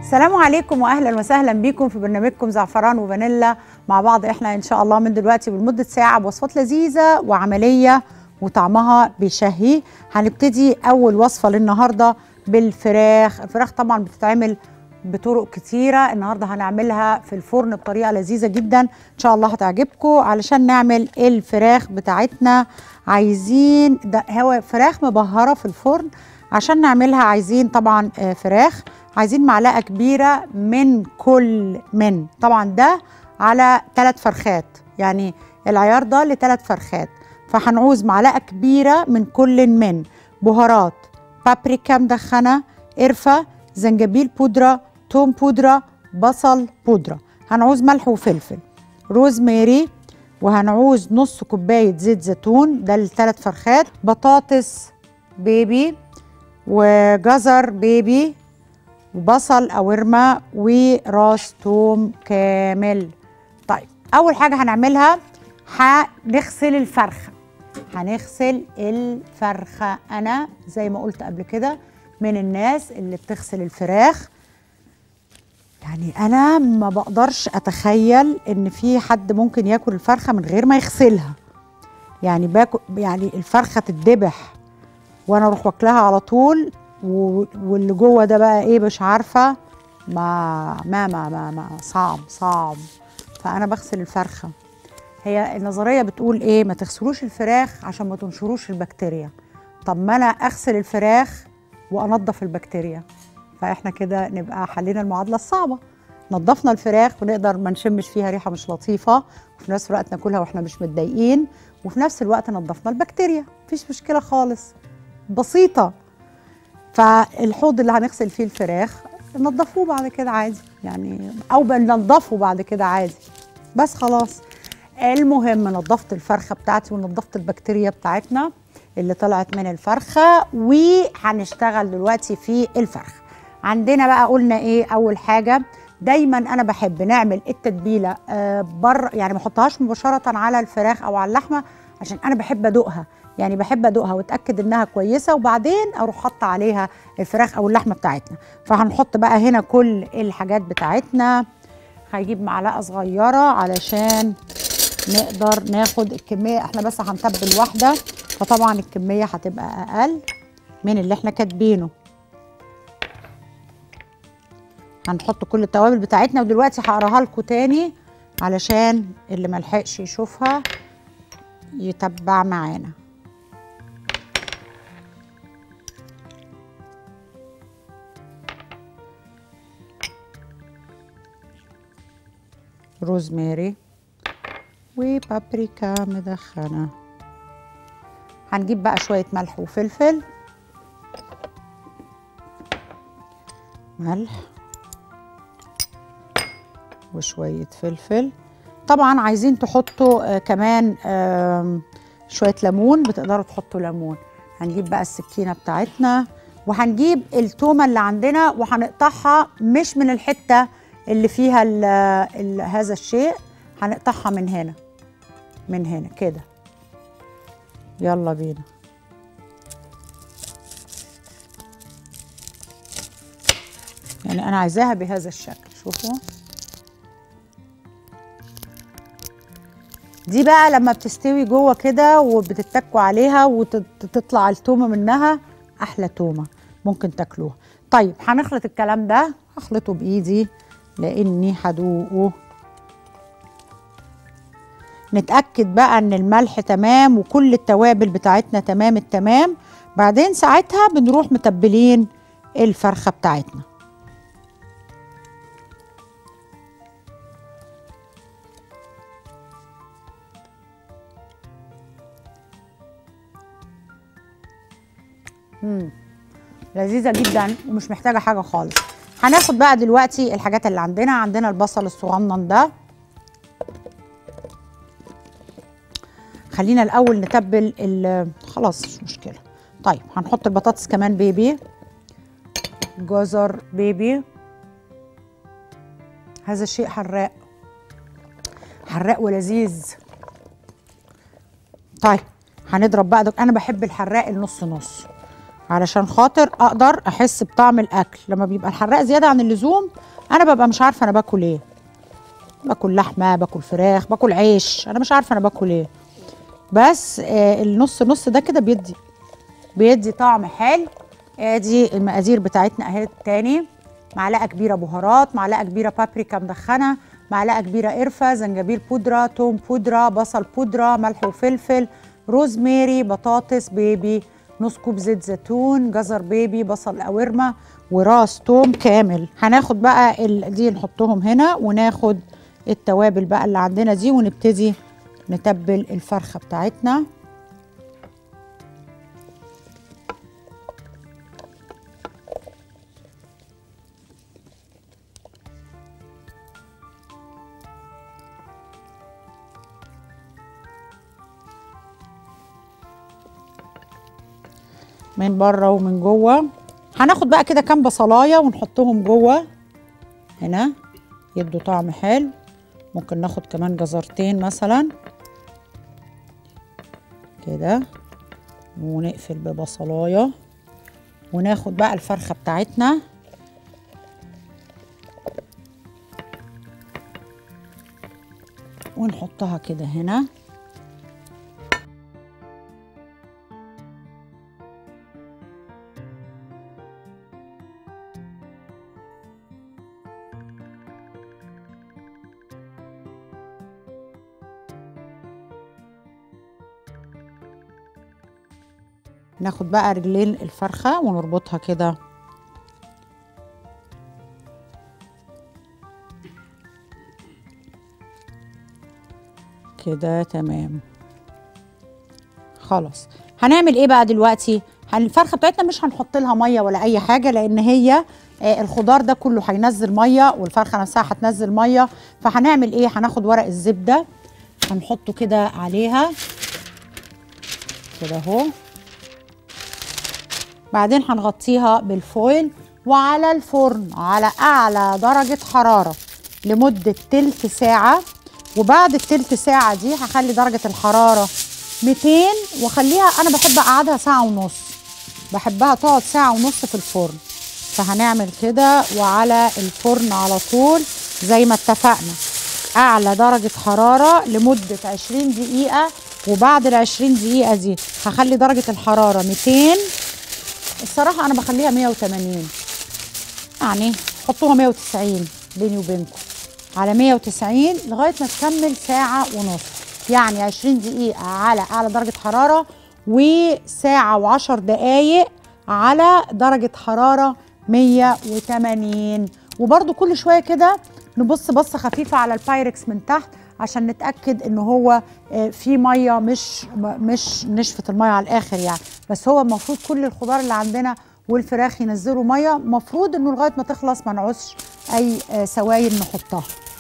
السلام عليكم واهلا وسهلا بيكم في برنامجكم زعفران وفانيلا مع بعض احنا ان شاء الله من دلوقتي ولمده ساعه بوصفات لذيذه وعمليه وطعمها بيشهي هنبتدي اول وصفه للنهارده بالفراخ الفراخ طبعا بتتعمل بطرق كتيره النهارده هنعملها في الفرن بطريقه لذيذه جدا ان شاء الله هتعجبكم علشان نعمل الفراخ بتاعتنا عايزين ده هو فراخ مبهره في الفرن عشان نعملها عايزين طبعا آه، فراخ عايزين معلقه كبيره من كل من طبعا ده على ثلاث فرخات يعني العيار ده لثلاث فرخات فهنعوز معلقه كبيره من كل من بهارات بابريكا مدخنه قرفه زنجبيل بودره توم بودره بصل بودره هنعوز ملح وفلفل روزماري وهنعوز نص كوبايه زيت زيتون ده للثلاث فرخات بطاطس بيبي وجزر بيبي وبصل قورمة وراس توم كامل طيب أول حاجة هنعملها هنغسل الفرخة هنغسل الفرخة أنا زي ما قلت قبل كده من الناس اللي بتغسل الفراخ يعني أنا ما بقدرش أتخيل إن في حد ممكن ياكل الفرخة من غير ما يغسلها يعني باكل يعني الفرخة تتذبح وانا اروح واكلها على طول و- واللي جوه ده بقى ايه مش عارفه ما ما ما ما, ما صعب صعب فانا بغسل الفرخه هي النظريه بتقول ايه ما تغسلوش الفراخ عشان ما تنشروش البكتيريا طب ما انا اغسل الفراخ وانضف البكتيريا فاحنا كده نبقى حلينا المعادله الصعبه نضفنا الفراخ ونقدر ما نشمش فيها ريحه مش لطيفه وفي نفس الوقت ناكلها واحنا مش متضايقين وفي نفس الوقت نضفنا البكتيريا مفيش مشكله خالص بسيطه فالحوض اللي هنغسل فيه الفراخ نضفوه بعد كده عادي يعني او بننضفه بعد كده عادي بس خلاص المهم نضفت الفرخه بتاعتي ونضفت البكتيريا بتاعتنا اللي طلعت من الفرخه وهنشتغل دلوقتي في الفرخ عندنا بقى قلنا ايه اول حاجه دايما انا بحب نعمل التتبيله آه بره يعني ما احطهاش مباشره على الفراخ او على اللحمه عشان انا بحب ادوقها يعني بحب ادوقها واتاكد انها كويسه وبعدين اروح حاطه عليها الفراخ او اللحمه بتاعتنا فهنحط بقى هنا كل الحاجات بتاعتنا هجيب معلقه صغيره علشان نقدر ناخد الكميه احنا بس هنتبل واحده فطبعا الكميه هتبقى اقل من اللي احنا كاتبينه هنحط كل التوابل بتاعتنا ودلوقتي هقراها لكم تاني علشان اللي ملحقش يشوفها يتبع معانا روزماري وبابريكا مدخنة هنجيب بقى شوية ملح وفلفل ملح وشوية فلفل طبعا عايزين تحطوا آه كمان آم، شوية ليمون بتقدروا تحطوا ليمون هنجيب بقى السكينة بتاعتنا وهنجيب التومة اللي عندنا وهنقطعها مش من الحتة اللي فيها ال ال هذا الشيء هنقطعها من هنا من هنا كده يلا بينا يعني انا عايزاها بهذا الشكل شوفوا دي بقى لما بتستوي جوه كده وبتتكوا عليها وتطلع التومه منها احلى تومه ممكن تاكلوها طيب هنخلط الكلام ده هخلطه بايدي لاني هدوقه نتاكد بقى ان الملح تمام وكل التوابل بتاعتنا تمام التمام بعدين ساعتها بنروح متبلين الفرخه بتاعتنا مم. لذيذه جدا ومش محتاجه حاجه خالص هناخد بقى دلوقتي الحاجات اللي عندنا عندنا البصل الصغنن ده خلينا الاول نتبل ال- خلاص مش مشكله طيب هنحط البطاطس كمان بيبي جزر بيبي هذا الشيء حراق حراق ولذيذ طيب هنضرب بقى ده انا بحب الحراق النص نص علشان خاطر اقدر احس بطعم الاكل لما بيبقى الحراق زياده عن اللزوم انا ببقى مش عارفه انا باكل ايه باكل لحمه باكل فراخ باكل عيش انا مش عارفه انا باكل ايه بس آه النص نص ده كده بيدي بيدي طعم حلو ادي المقادير بتاعتنا اهي تاني معلقه كبيره بهارات معلقه كبيره بابريكا مدخنه معلقه كبيره قرفه زنجبيل بودره توم بودره بصل بودره ملح وفلفل روزماري بطاطس بيبي نص كوب زيت زيتون جزر بيبي بصل قوارمه وراس توم كامل هناخد بقى ال... دي نحطهم هنا وناخد التوابل بقى اللي عندنا دي ونبتدي نتبل الفرخه بتاعتنا من بره ومن جوه هناخد بقى كده كام بصلايه ونحطهم جوه هنا يدوا طعم حلو ممكن ناخد كمان جزرتين مثلا كده ونقفل ببصلايه وناخد بقى الفرخه بتاعتنا ونحطها كده هنا ناخد بقى رجلين الفرخة ونربطها كده كده تمام خلاص هنعمل ايه بقى دلوقتي هن- الفرخه بتاعتنا مش هنحط لها ميه ولا اي حاجه لان هي آه، الخضار ده كله هينزل ميه والفرخه نفسها هتنزل ميه فهنعمل ايه هناخد ورق الزبده هنحطه كده عليها كده اهو بعدين هنغطيها بالفويل وعلى الفرن على اعلى درجه حراره لمده تلت ساعه وبعد التلت ساعه دي هخلي درجه الحراره 200 واخليها انا بحب اقعدها ساعه ونص بحبها تقعد ساعه ونص في الفرن فهنعمل كده وعلى الفرن على طول زي ما اتفقنا اعلى درجه حراره لمده 20 دقيقه وبعد ال 20 دقيقه دي هخلي درجه الحراره 200 الصراحه انا بخليها 180 يعني حطوها 190 بيني وبينكم على 190 لغايه ما تكمل ساعه ونص يعني 20 دقيقه على اعلى درجه حراره وساعه و10 دقائق على درجه حراره 180 وبرده كل شويه كده نبص بصه خفيفه على البايركس من تحت عشان نتاكد ان هو آه، في ميه مش م- مش نشفت الميه على الاخر يعني بس هو المفروض كل الخضار اللي عندنا والفراخ ينزلوا ميه المفروض انه لغايه ما تخلص ما نعوزش اي آه، سوائل نحطها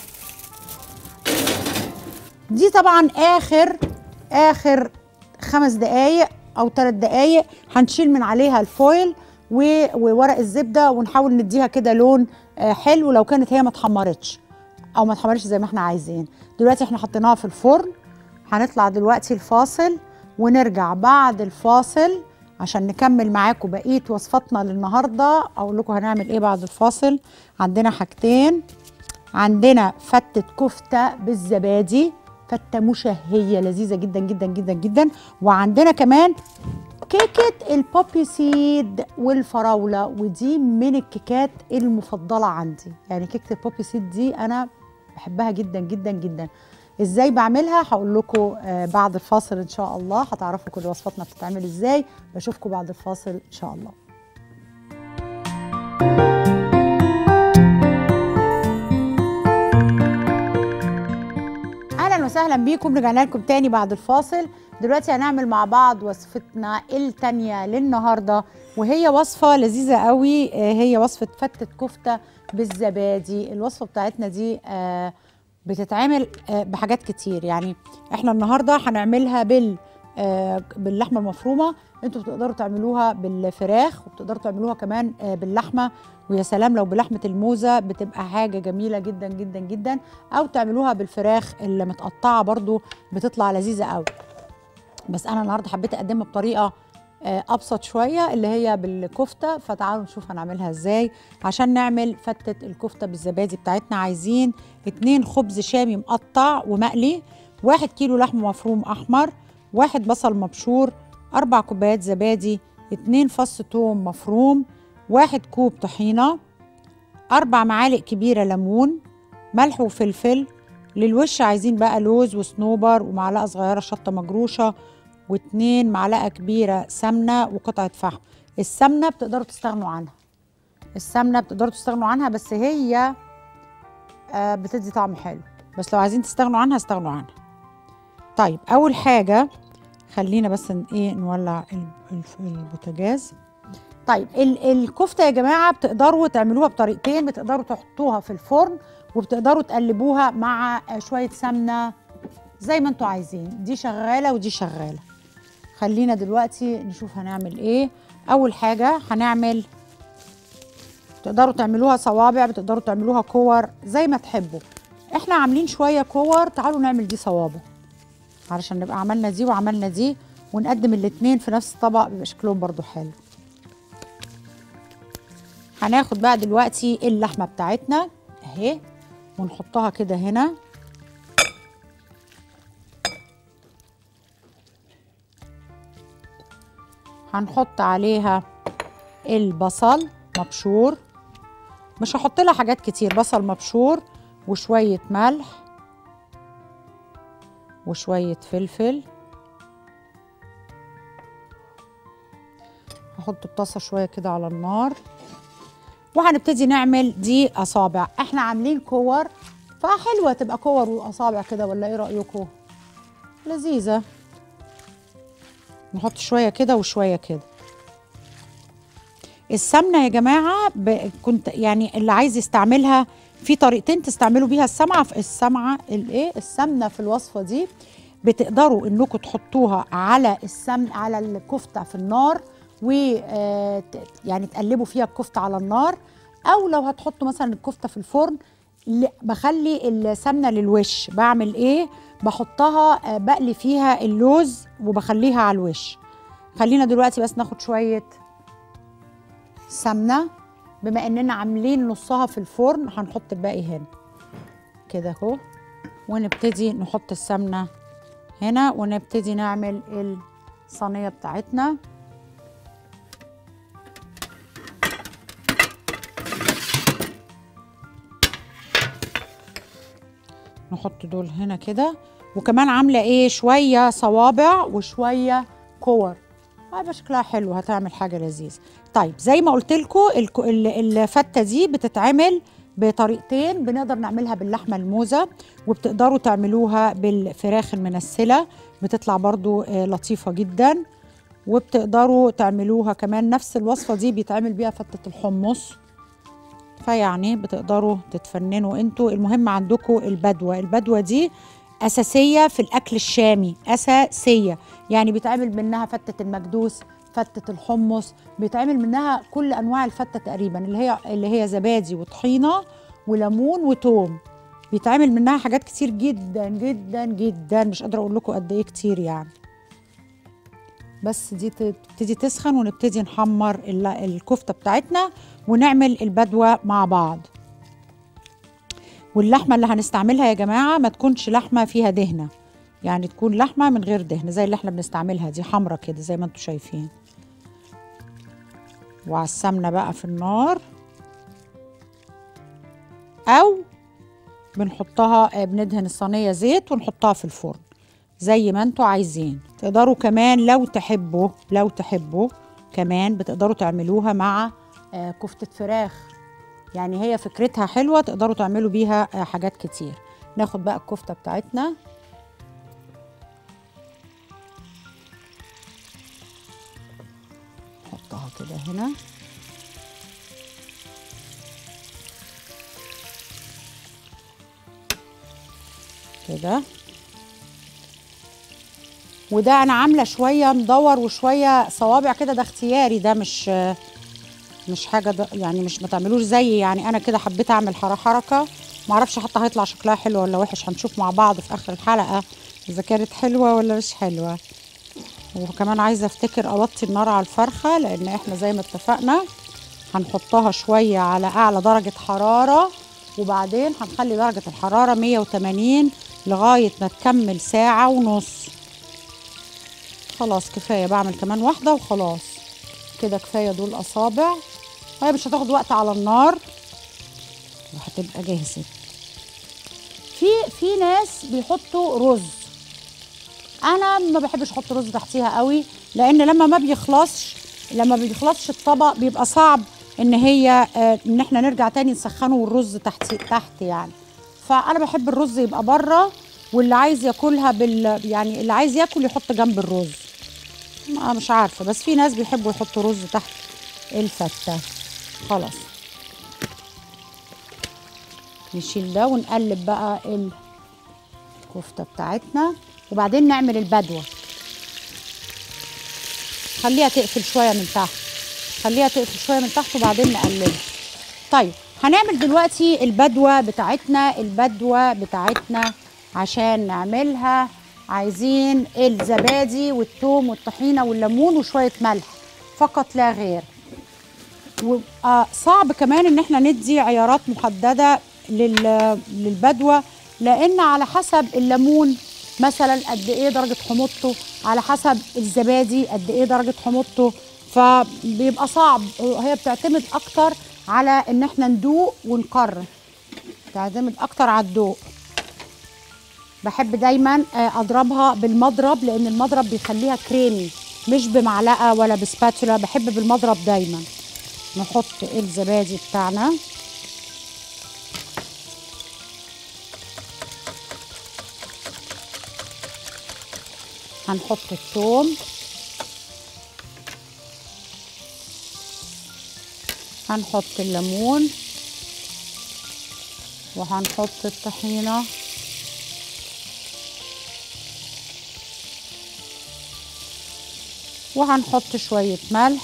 دي طبعا اخر اخر خمس دقايق او ثلاث دقايق هنشيل من عليها الفويل و- وورق الزبده ونحاول نديها كده لون آه، حلو لو كانت هي ما اتحمرتش او ما اتحمرتش زي ما احنا عايزين دلوقتي احنا حطيناها في الفرن هنطلع دلوقتي الفاصل ونرجع بعد الفاصل عشان نكمل معاكم بقيه وصفاتنا للنهارده اقول لكم هنعمل ايه بعد الفاصل عندنا حاجتين عندنا فتة كفتة بالزبادي فتة مشهية لذيذة جدا جدا جدا جدا وعندنا كمان كيكة البوبي سيد والفراولة ودي من الكيكات المفضلة عندي يعني كيكة البوبي سيد دي أنا بحبها جدا جدا جدا ازاي بعملها هقول لكم آه، بعد الفاصل ان شاء الله هتعرفوا كل وصفاتنا بتتعمل ازاي بشوفكم بعد الفاصل ان شاء الله اهلا وسهلا بيكم رجعنا لكم تاني بعد الفاصل دلوقتي هنعمل مع بعض وصفتنا التانية للنهارده وهي وصفه لذيذه قوي آه، هي وصفه فتة كفته بالزبادي الوصفه بتاعتنا دي آه، بتتعمل آه، بحاجات كتير يعني احنا النهارده هنعملها بال آه، باللحمه المفرومه انتوا بتقدروا تعملوها بالفراخ وبتقدروا تعملوها كمان آه، باللحمه ويا سلام لو بلحمه الموزه بتبقى حاجه جميله جدا جدا جدا او تعملوها بالفراخ اللي متقطعه برضو بتطلع لذيذه قوي بس انا النهارده حبيت اقدمها بطريقه آه، ابسط شويه اللي هي بالكفته فتعالوا نشوف هنعملها ازاي عشان نعمل فتة الكفته بالزبادي بتاعتنا عايزين اتنين خبز شامي مقطع ومقلي واحد كيلو لحم مفروم احمر واحد بصل مبشور اربع كوبايات زبادي اتنين فص توم مفروم واحد كوب طحينه اربع معالق كبيره ليمون ملح وفلفل للوش عايزين بقى لوز وصنوبر ومعلقه صغيره شطه مجروشه واتنين معلقه كبيره سمنه وقطعه فحم السمنه بتقدروا تستغنوا عنها السمنه بتقدروا تستغنوا عنها بس هي آه بتدي طعم حلو بس لو عايزين تستغنوا عنها استغنوا عنها طيب اول حاجه خلينا بس ن- ايه نولع ال- ال- البوتاجاز طيب ال- الكفته يا جماعه بتقدروا تعملوها بطريقتين بتقدروا تحطوها في الفرن وبتقدروا تقلبوها مع آه، شويه سمنه زي ما انتوا عايزين دي شغاله ودي شغاله خلينا دلوقتي نشوف هنعمل ايه اول حاجه هنعمل تقدروا تعملوها صوابع بتقدروا تعملوها كور زي ما تحبوا احنا عاملين شويه كور تعالوا نعمل دي صوابع علشان نبقى عملنا دي وعملنا دي ونقدم الاتنين في نفس الطبق بيبقى شكلهم برضو حلو هناخد بقى دلوقتي اللحمه بتاعتنا اهي ونحطها كده هنا هنحط عليها البصل مبشور مش هحط لها حاجات كتير بصل مبشور وشوية ملح وشوية فلفل هحط الطاسة شوية كده على النار وهنبتدي نعمل دي أصابع احنا عاملين كور فحلوة تبقى كور وأصابع كده ولا ايه رأيكم لذيذة نحط شويه كده وشويه كده السمنه يا جماعه ب... كنت يعني اللي عايز يستعملها في طريقتين تستعملوا بيها السمعه في السمعه الايه السمنه في الوصفه دي بتقدروا انكم تحطوها على السمن على الكفته في النار و آه، ت- يعني تقلبوا فيها الكفته على النار او لو هتحطوا مثلا الكفته في الفرن ل- بخلي السمنه للوش بعمل ايه بحطها آه، بقلي فيها اللوز وبخليها على الوش خلينا دلوقتي بس ناخد شويه سمنه بما اننا عاملين نصها في الفرن هنحط الباقي هنا كده اهو ونبتدي نحط السمنه هنا ونبتدي نعمل الصينيه بتاعتنا نحط دول هنا كده وكمان عامله ايه شويه صوابع وشويه كور هيبقى شكلها حلو هتعمل حاجه لذيذه طيب زي ما قلت لكم الفته دي بتتعمل بطريقتين بنقدر نعملها باللحمه الموزه وبتقدروا تعملوها بالفراخ المنسله بتطلع برضو آه، لطيفه جدا وبتقدروا تعملوها كمان نفس الوصفه دي بيتعمل بيها فته الحمص فيعني بتقدروا تتفننوا انتوا المهم عندكم البدوه البدوه دي اساسيه في الاكل الشامي اساسيه يعني بيتعمل منها فته المكدوس فته الحمص بيتعمل منها كل انواع الفته تقريبا اللي هي اللي هي زبادي وطحينه وليمون وتوم بيتعمل منها حاجات كتير جدا جدا جدا مش قادره اقول لكم قد ايه كتير يعني بس دي تبتدي تسخن ونبتدي نحمر ال- الكفته بتاعتنا ونعمل البدوه مع بعض واللحمه اللي هنستعملها يا جماعه ما تكونش لحمه فيها دهنه يعني تكون لحمه من غير دهن زي اللي احنا بنستعملها دي حمرة كده زي ما انتم شايفين وعلى السمنه بقى في النار او بنحطها آه، بندهن الصينيه زيت ونحطها في الفرن زي ما انتوا عايزين تقدروا كمان لو تحبوا لو تحبوا كمان بتقدروا تعملوها مع آه، كفتة فراخ يعني هي فكرتها حلوة تقدروا تعملوا بيها آه، حاجات كتير ناخد بقى الكفتة بتاعتنا نحطها كده هنا كده وده انا عامله شويه مدور وشويه صوابع كده ده اختياري ده مش مش حاجه ده يعني مش ما تعملوش زيي يعني انا كده حبيت اعمل حركه حركه ما اعرفش حتى هيطلع شكلها حلو ولا وحش هنشوف مع بعض في اخر الحلقه اذا كانت حلوه ولا مش حلوه وكمان عايزه افتكر اوطي النار على الفرخه لان احنا زي ما اتفقنا هنحطها شويه على اعلى درجه حراره وبعدين هنخلي درجه الحراره 180 لغايه ما تكمل ساعه ونص خلاص كفايه بعمل كمان واحده وخلاص كده كفايه دول اصابع وهي مش هتاخد وقت على النار وهتبقى جاهزه في في ناس بيحطوا رز انا ما بحبش احط رز تحتيها قوي لان لما ما بيخلصش لما بيخلصش الطبق بيبقى صعب ان هي آه، ان احنا نرجع تاني نسخنه والرز تحت تحت يعني فانا بحب الرز يبقى بره واللي عايز ياكلها بال يعني اللي عايز ياكل يحط جنب الرز ما مش عارفه بس في ناس بيحبوا يحطوا رز تحت الفته خلاص نشيل ده ونقلب بقى الكفته بتاعتنا وبعدين نعمل البدوه خليها تقفل شويه من تحت خليها تقفل شويه من تحت وبعدين نقلبها طيب هنعمل دلوقتي البدوه بتاعتنا البدوه بتاعتنا عشان نعملها عايزين الزبادي والثوم والطحينه والليمون وشويه ملح فقط لا غير ويبقى صعب كمان ان احنا ندي عيارات محدده لل- للبدوه لان على حسب الليمون مثلا قد ايه درجه حموضته على حسب الزبادي قد ايه درجه حموضته فبيبقى صعب هي بتعتمد اكتر على ان احنا ندوق ونقرر بتعتمد اكتر على الذوق بحب دايما آه، اضربها بالمضرب لان المضرب بيخليها كريمي مش بمعلقه ولا بسباتولا بحب بالمضرب دايما نحط الزبادي بتاعنا هنحط الثوم هنحط الليمون وهنحط الطحينه وهنحط شويه ملح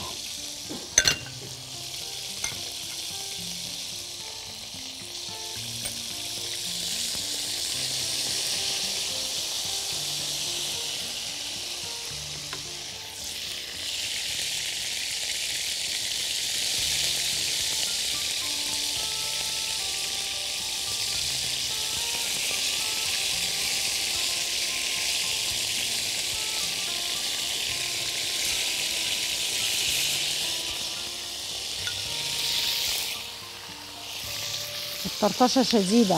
الطرطشه شديده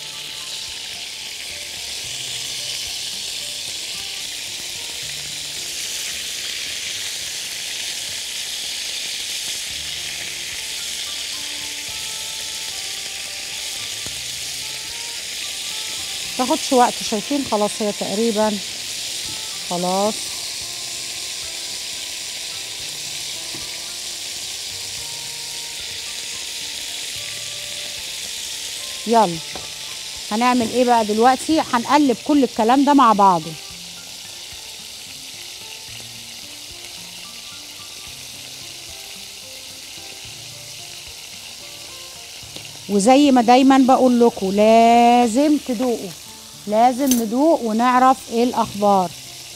تاخدش وقت شايفين خلاص هي تقريبا خلاص يلا هنعمل ايه بقى دلوقتي هنقلب كل الكلام ده مع بعضه وزي ما دايما بقول لكم لازم تدوقوا لازم ندوق ونعرف ايه الاخبار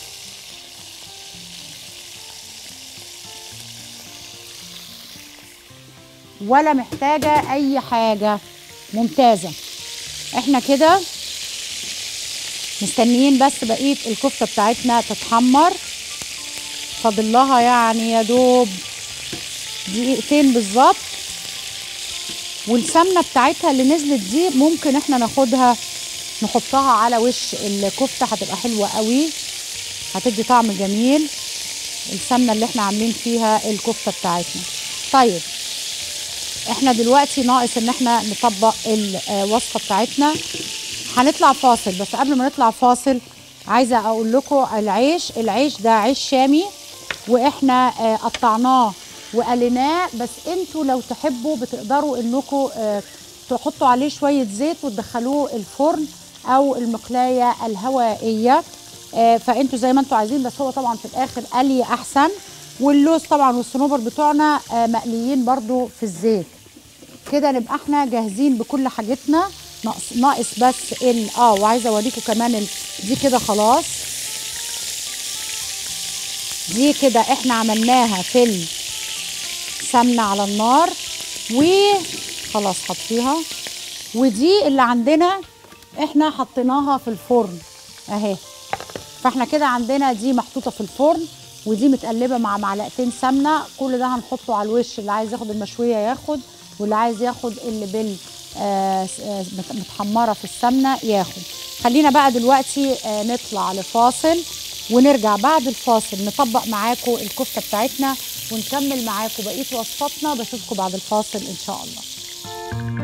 ولا محتاجه اي حاجه ممتازه احنا كده مستنيين بس بقيه الكفته بتاعتنا تتحمر فاضل لها يعني يا دوب دقيقتين بالظبط والسمنه بتاعتها اللي نزلت دي ممكن احنا ناخدها نحطها على وش الكفته هتبقى حلوه قوي هتدي طعم جميل السمنه اللي احنا عاملين فيها الكفته بتاعتنا طيب احنا دلوقتي ناقص ان احنا نطبق الوصفه بتاعتنا هنطلع فاصل بس قبل ما نطلع فاصل عايزه اقول لكم العيش العيش ده عيش شامي واحنا آه، قطعناه وقليناه بس انتوا لو تحبوا بتقدروا انكم آه، تحطوا عليه شويه زيت وتدخلوه الفرن او المقلايه الهوائيه آه، فانتوا زي ما انتوا عايزين بس هو طبعا في الاخر قلي احسن واللوز طبعا والصنوبر بتوعنا آه، مقليين برضو في الزيت كده نبقى احنا جاهزين بكل حاجتنا ناقص ناقص بس ال اه وعايزه اوريكم كمان ال... دي كده خلاص دي كده احنا عملناها في السمنه على النار وخلاص حطيها ودي اللي عندنا احنا حطيناها في الفرن اهي فاحنا كده عندنا دي محطوطه في الفرن ودي متقلبه مع معلقتين سمنه كل ده هنحطه على الوش اللي عايز ياخد المشويه ياخد واللي عايز ياخد اللي بال آه، آه، متحمره في السمنه ياخد خلينا بقى دلوقتي آه، نطلع لفاصل ونرجع بعد الفاصل نطبق معاكم الكفته بتاعتنا ونكمل معاكم بقيه وصفاتنا بشوفكم بعد الفاصل ان شاء الله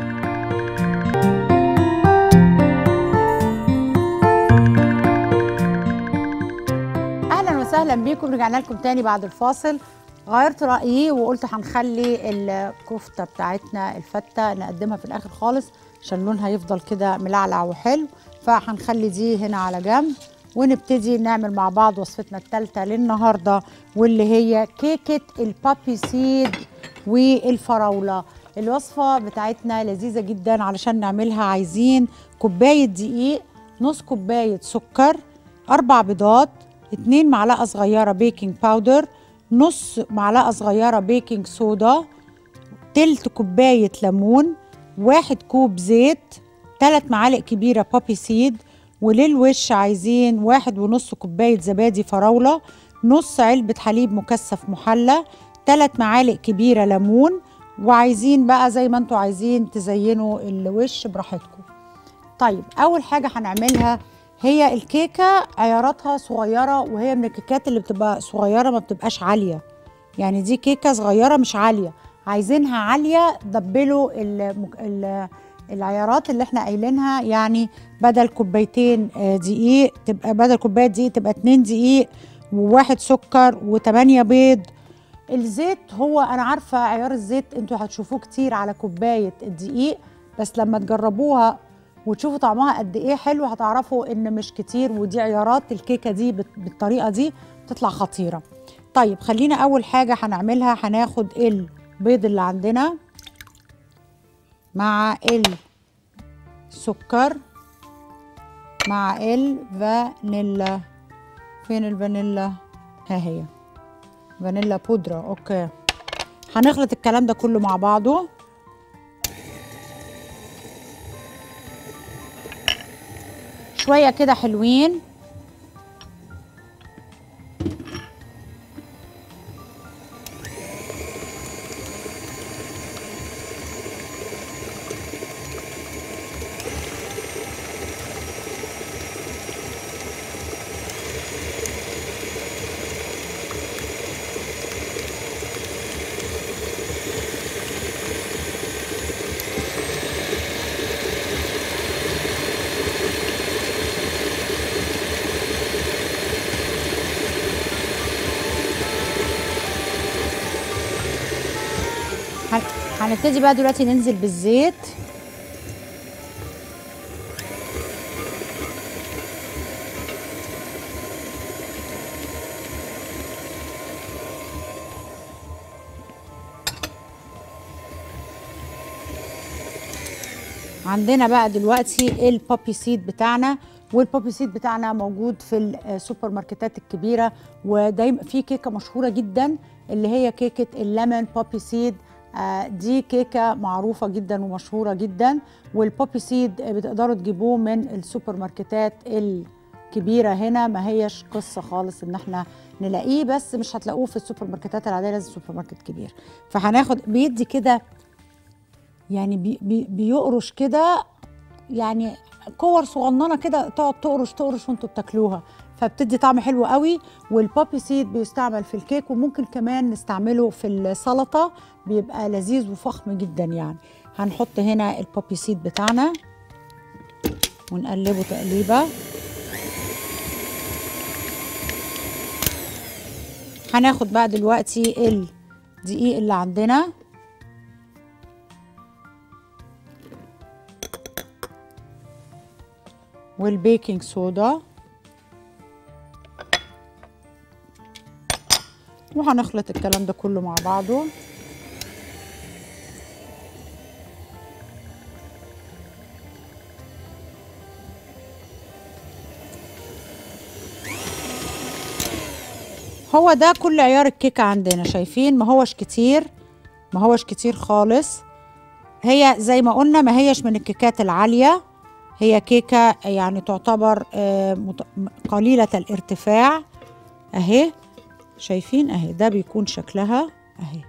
اهلا وسهلا بيكم رجعنا لكم تاني بعد الفاصل غيرت رايي وقلت هنخلي الكفته بتاعتنا الفته نقدمها في الاخر خالص عشان لونها يفضل كده ملعلع وحلو فهنخلي دي هنا على جنب ونبتدي نعمل مع بعض وصفتنا الثالثه للنهارده واللي هي كيكه البابي سيد والفراوله الوصفه بتاعتنا لذيذه جدا علشان نعملها عايزين كوبايه دقيق نص كوبايه سكر اربع بيضات اتنين معلقه صغيره بيكنج باودر نص معلقه صغيره بيكنج صودا تلت كوبايه ليمون واحد كوب زيت تلات معالق كبيره بابي سيد وللوش عايزين واحد ونص كوبايه زبادي فراوله نص علبه حليب مكثف محلى تلات معالق كبيره ليمون وعايزين بقى زي ما انتوا عايزين تزينوا الوش براحتكم طيب اول حاجه هنعملها هي الكيكه عياراتها صغيره وهي من الكيكات اللي بتبقى صغيره ما بتبقاش عاليه يعني دي كيكه صغيره مش عاليه عايزينها عاليه دبلوا المك... ال... العيارات اللي احنا قايلينها يعني بدل كوبايتين آه، دقيق تبقى بدل كوبايه دقيق تبقى اتنين دقيق وواحد سكر وتمانية بيض الزيت هو انا عارفه عيار الزيت انتوا هتشوفوه كتير على كوبايه الدقيق بس لما تجربوها وتشوفوا طعمها قد ايه حلو هتعرفوا ان مش كتير ودي عيارات الكيكه دي بت- بالطريقه دي بتطلع خطيره طيب خلينا اول حاجه هنعملها هناخد البيض اللي عندنا مع السكر مع الفانيلا فين الفانيلا ها هي فانيلا بودرة اوكي هنخلط الكلام ده كله مع بعضه شوية كده حلوين هن- هنبتدي بقى دلوقتي ننزل بالزيت عندنا بقى دلوقتي البوبي سيد بتاعنا والبوبي سيد بتاعنا موجود في السوبر ماركتات الكبيره ودايما في كيكه مشهوره جدا اللي هي كيكه الليمون بوبي سيد آه، دي كيكه معروفه جدا ومشهوره جدا والبوبي سيد بتقدروا تجيبوه من السوبر ماركتات الكبيره هنا ما هيش قصه خالص ان احنا نلاقيه بس مش هتلاقوه في السوبر ماركتات العاديه لازم سوبر ماركت كبير فهناخد بيدي كده يعني بي بي بيقرش كده يعني كور صغننه كده تقعد تقرش تقرش وانتوا بتاكلوها فبتدي طعم حلو قوي والبوبي سيد بيستعمل في الكيك وممكن كمان نستعمله في السلطه بيبقى لذيذ وفخم جدا يعني هنحط هنا البوبي سيد بتاعنا ونقلبه تقليبه هناخد بقى دلوقتي الدقيق اللي عندنا والبيكنج صودا وهنخلط الكلام ده كله مع بعضه هو ده كل عيار الكيكه عندنا شايفين ما هوش كتير ما هوش كتير خالص هي زي ما قلنا ما هيش من الكيكات العاليه هي كيكه يعني تعتبر آه، مت- قليله الارتفاع اهي شايفين اهي ده بيكون شكلها اهي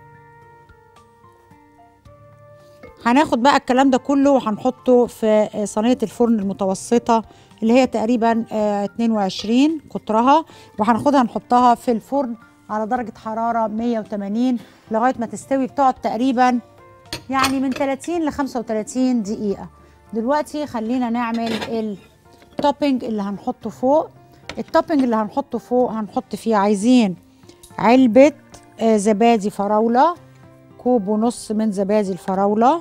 هناخد بقى الكلام ده كله وهنحطه في آه، صينيه الفرن المتوسطه اللي هي تقريبا آه، 22 قطرها وهناخدها نحطها في الفرن على درجه حراره 180 لغايه ما تستوي بتقعد تقريبا يعني من 30 ل 35 دقيقه دلوقتي خلينا نعمل التوبينج اللي هنحطه فوق التوبينج اللي هنحطه فوق هنحط فيه عايزين علبه آه، زبادي فراوله كوب ونص من زبادي الفراوله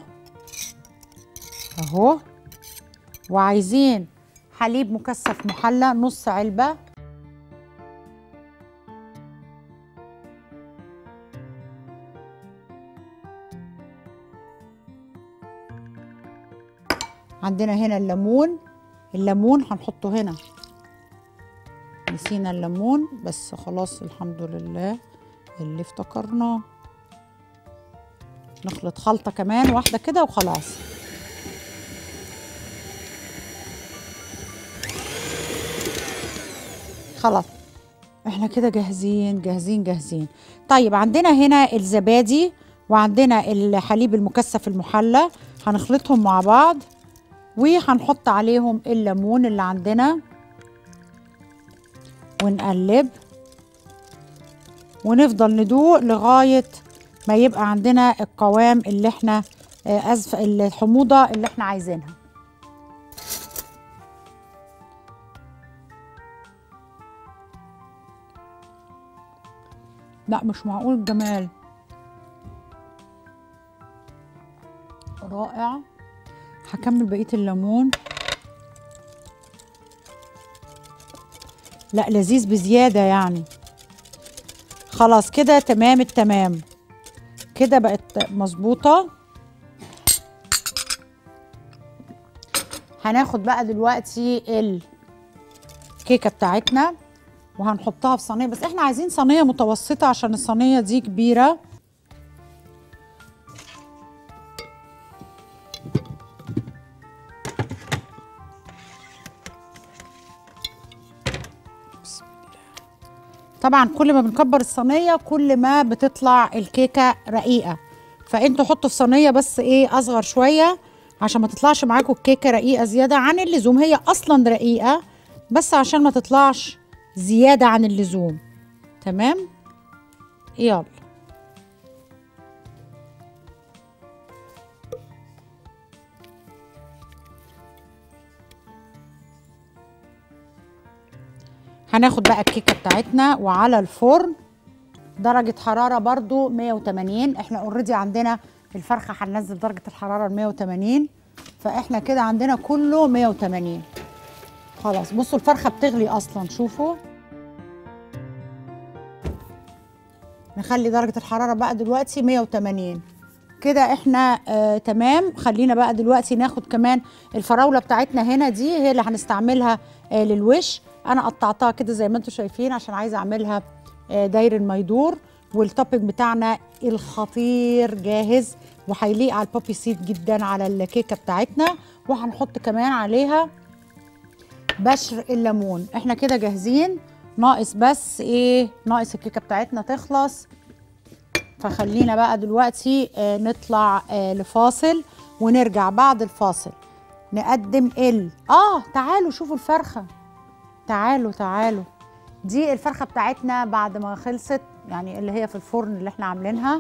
اهو وعايزين حليب مكثف محلى نص علبه عندنا هنا الليمون الليمون هنحطه هنا نسينا الليمون بس خلاص الحمد لله اللي افتكرناه نخلط خلطة كمان واحدة كده وخلاص خلاص احنا كده جاهزين جاهزين جاهزين طيب عندنا هنا الزبادي وعندنا الحليب المكثف المحلى هنخلطهم مع بعض وهنحط عليهم الليمون اللي عندنا ونقلب ونفضل ندوق لغاية ما يبقى عندنا القوام اللي احنا آه، أزف الحموضة اللي احنا عايزينها لا مش معقول الجمال رائع هكمل بقية الليمون لا لذيذ بزيادة يعني خلاص كده تمام التمام كده بقت مظبوطة هناخد بقى دلوقتي الكيكة بتاعتنا وهنحطها في صينية بس احنا عايزين صينية متوسطة عشان الصينية دي كبيرة طبعا كل ما بنكبر الصينيه كل ما بتطلع الكيكه رقيقه فانتوا حطوا في صينيه بس ايه اصغر شويه عشان ما تطلعش معاكم الكيكه رقيقه زياده عن اللزوم هي اصلا رقيقه بس عشان ما تطلعش زياده عن اللزوم تمام يلا هناخد بقى الكيكه بتاعتنا وعلى الفرن درجه حراره برضو 180 احنا اوريدي عندنا الفرخه هننزل درجه الحراره ل 180 فاحنا كده عندنا كله 180 خلاص بصوا الفرخه بتغلي اصلا شوفوا نخلي درجه الحراره بقى دلوقتي 180 كده احنا آه تمام خلينا بقى دلوقتي ناخد كمان الفراوله بتاعتنا هنا دي هي اللي هنستعملها آه للوش انا قطعتها كده زي ما انتم شايفين عشان عايزه اعملها آه داير ما يدور والتوبينج بتاعنا الخطير جاهز وهيليق على البوبي سيد جدا على الكيكه بتاعتنا وهنحط كمان عليها بشر الليمون احنا كده جاهزين ناقص بس ايه ناقص الكيكه بتاعتنا تخلص فخلينا بقى دلوقتي آه نطلع آه لفاصل ونرجع بعد الفاصل نقدم ال اه تعالوا شوفوا الفرخه تعالوا تعالوا دي الفرخه بتاعتنا بعد ما خلصت يعني اللي هي في الفرن اللي احنا عاملينها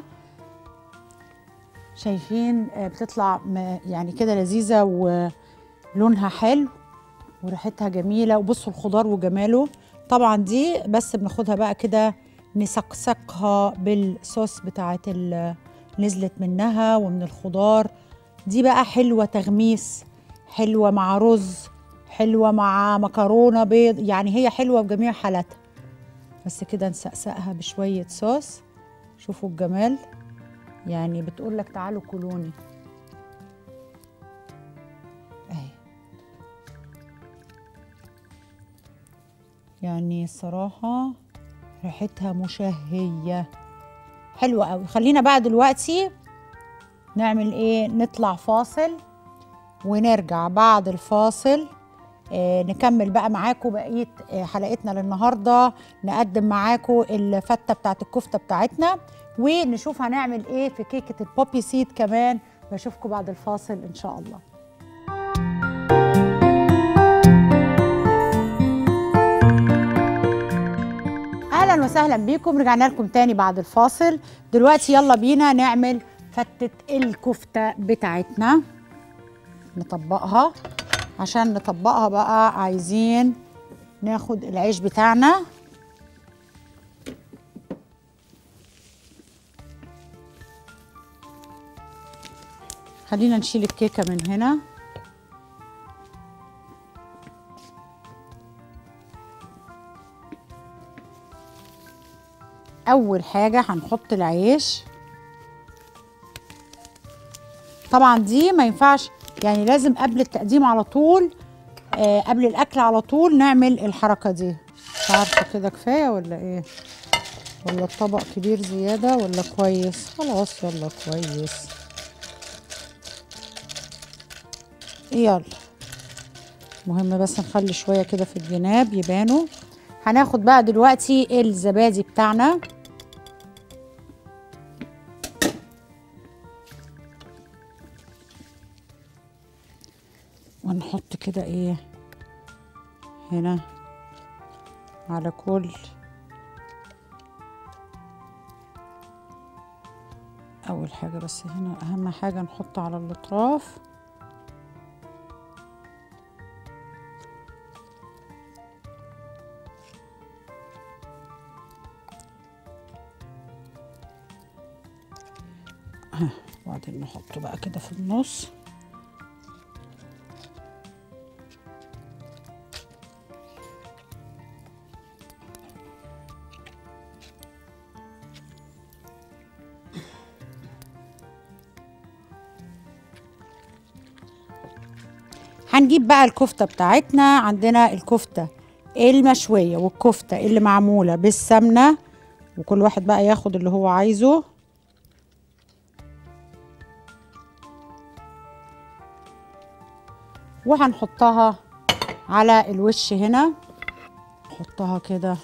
شايفين آه بتطلع م- يعني كده لذيذه ولونها حلو وريحتها جميله وبصوا الخضار وجماله طبعا دي بس بناخدها بقى كده نسقسقها بالصوص بتاعت ال- نزلت منها ومن الخضار دي بقى حلوه تغميس حلوه مع رز حلوه مع مكرونه بيض يعني هي حلوه بجميع حالاتها بس كده نسقسقها بشويه صوص شوفوا الجمال يعني بتقول لك تعالوا كلوني اهي يعني الصراحه ريحتها مشهيه حلوه قوي خلينا بقى دلوقتي نعمل ايه نطلع فاصل ونرجع بعد الفاصل آه نكمل بقى معاكم بقيه آه حلقتنا للنهارده نقدم معاكم الفته بتاعت الكفته بتاعتنا ونشوف هنعمل ايه في كيكه البوبي سيد كمان بشوفكم بعد الفاصل ان شاء الله اهلا وسهلا بيكم رجعنا لكم تاني بعد الفاصل دلوقتي يلا بينا نعمل فتة الكفتة بتاعتنا نطبقها عشان نطبقها بقى عايزين ناخد العيش بتاعنا خلينا نشيل الكيكة من هنا أول حاجة هنحط العيش طبعا دي ما ينفعش يعني لازم قبل التقديم على طول آه قبل الأكل على طول نعمل الحركة دي مش عارفة كده كفاية ولا إيه ولا الطبق كبير زيادة ولا كويس خلاص يلا كويس يلا مهم بس نخلي شوية كده في الجناب يبانوا هناخد بقى دلوقتي الزبادي بتاعنا ونحط كده ايه هنا على كل اول حاجة بس هنا اهم حاجة نحط على الاطراف وبعدين نحطه بقى كده في النص هنجيب بقى الكفتة بتاعتنا عندنا الكفتة المشوية والكفتة اللي معمولة بالسمنة وكل واحد بقى ياخد اللي هو عايزه وهنحطها على الوش هنا نحطها كده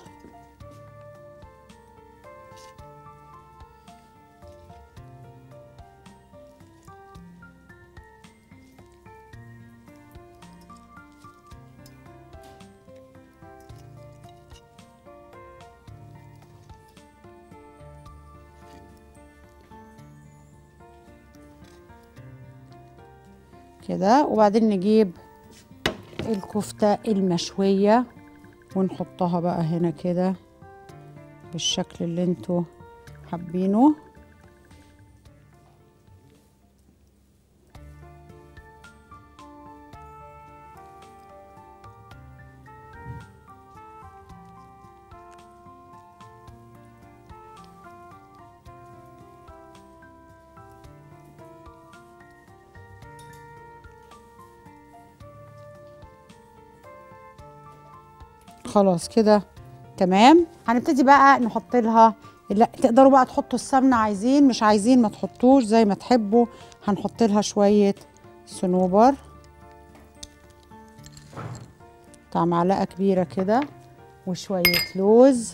كده وبعدين نجيب الكفتة المشوية ونحطها بقى هنا كده بالشكل اللي انتوا حابينه خلاص كده تمام هنبتدي بقى نحط لها لا تقدروا بقى تحطوا السمنه عايزين مش عايزين ما تحطوش زي ما تحبوا هنحط لها شويه صنوبر بتاع معلقه كبيره كده وشويه لوز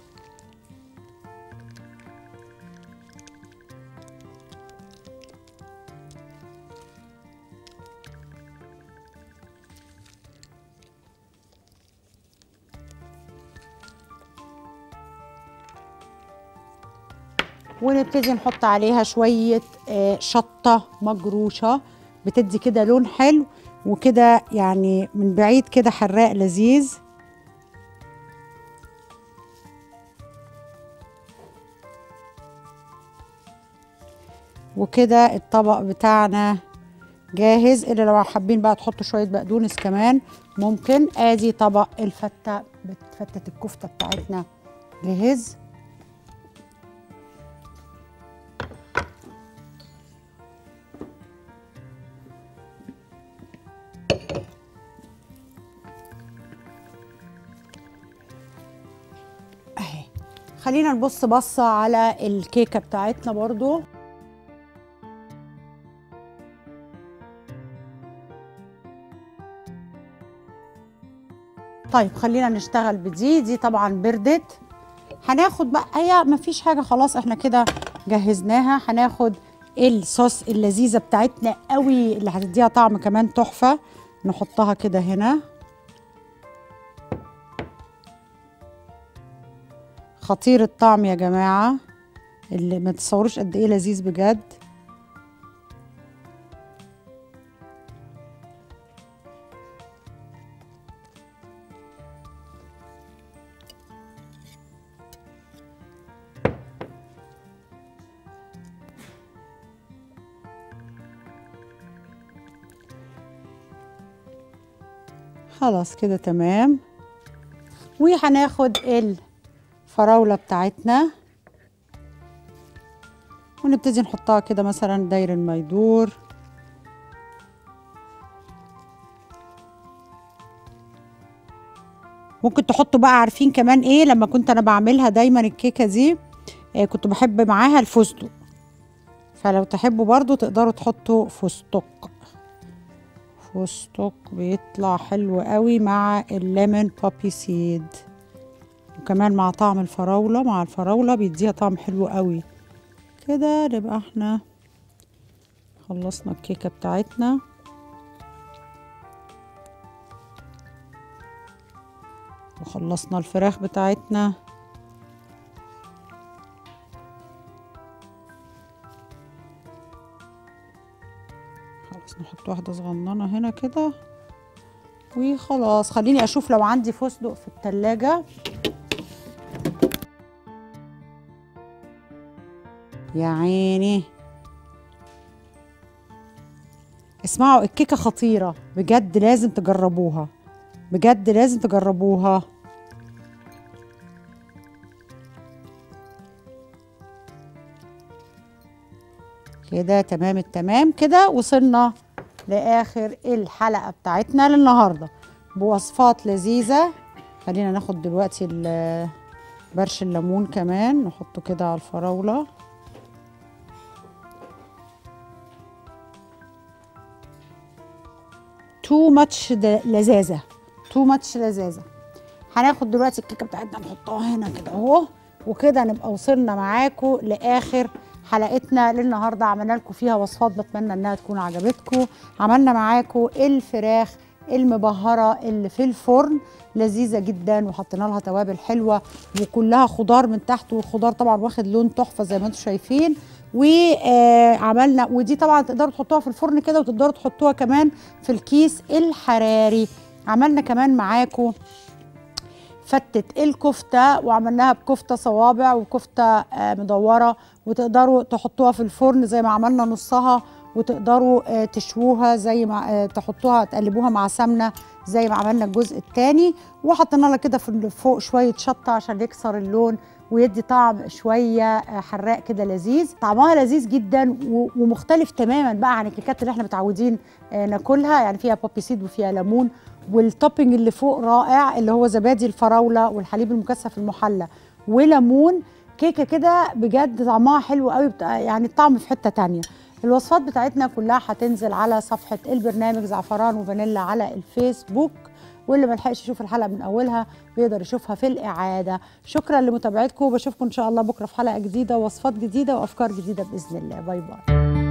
ونبتدي نحط عليها شوية آه، شطة مجروشة بتدي كده لون حلو وكده يعني من بعيد كده حراق لذيذ وكده الطبق بتاعنا جاهز الا لو حابين بقى تحطوا شويه بقدونس كمان ممكن ادي طبق الفته فتة الكفته بتاعتنا جاهز اهي خلينا نبص بصه على الكيكه بتاعتنا برضو طيب خلينا نشتغل بدي دي طبعا بردت هناخد بقى هي مفيش حاجه خلاص احنا كده جهزناها هناخد الصوص اللذيذه بتاعتنا قوي اللي هتديها طعم كمان تحفه نحطها كده هنا خطير الطعم يا جماعه اللي ما تصوروش قد ايه لذيذ بجد خلاص كده تمام وهناخد الفراولة بتاعتنا ونبتدي نحطها كده مثلا داير ما يدور ممكن تحطوا بقى عارفين كمان ايه لما كنت انا بعملها دايما الكيكه دي آه كنت بحب معاها الفستق فلو تحبوا برضو تقدروا تحطوا فستق فستق بيطلع حلو قوي مع الليمون بابي سيد وكمان مع طعم الفراولة مع الفراولة بيديها طعم حلو قوي كده نبقى احنا خلصنا الكيكة بتاعتنا وخلصنا الفراخ بتاعتنا خلاص نحط واحدة صغننة هنا كده وخلاص خليني اشوف لو عندي فستق في التلاجة يا عيني اسمعوا الكيكة خطيرة بجد لازم تجربوها بجد لازم تجربوها كده تمام التمام كده وصلنا لاخر الحلقه بتاعتنا للنهارده بوصفات لذيذه خلينا ناخد دلوقتي برش الليمون كمان نحطه كده على الفراوله تو ماتش لذاذه تو ماتش لذاذه هناخد دلوقتي الكيكه بتاعتنا نحطها هنا كده اهو وكده نبقى وصلنا معاكم لاخر حلقتنا للنهارده عملنا لكم فيها وصفات بتمنى انها تكون عجبتكم عملنا معاكم الفراخ المبهره اللي في الفرن لذيذه جدا وحطينا لها توابل حلوه وكلها خضار من تحت والخضار طبعا واخد لون تحفه زي ما انتم شايفين وعملنا ودي طبعا تقدروا تحطوها في الفرن كده وتقدروا تحطوها كمان في الكيس الحراري عملنا كمان معاكم فتة الكفتة وعملناها بكفتة صوابع وكفتة مدورة وتقدروا تحطوها في الفرن زي ما عملنا نصها وتقدروا تشووها زي ما تحطوها تقلبوها مع سمنة زي ما عملنا الجزء الثاني وحطينا لها كده في فوق شوية شطة عشان يكسر اللون ويدي طعم شويه حراق كده لذيذ طعمها لذيذ جدا ومختلف تماما بقى عن الكيكات اللي احنا متعودين ناكلها يعني فيها بوبي سيد وفيها ليمون والتوبينج اللي فوق رائع اللي هو زبادي الفراوله والحليب المكثف المحلى وليمون كيكه كده بجد طعمها حلو قوي يعني الطعم في حته تانية الوصفات بتاعتنا كلها هتنزل على صفحه البرنامج زعفران وفانيلا على الفيسبوك واللي ما لحقش يشوف الحلقه من اولها بيقدر يشوفها في الاعاده شكرا لمتابعتكم وبشوفكم ان شاء الله بكره في حلقه جديده ووصفات جديده وافكار جديده باذن الله باي باي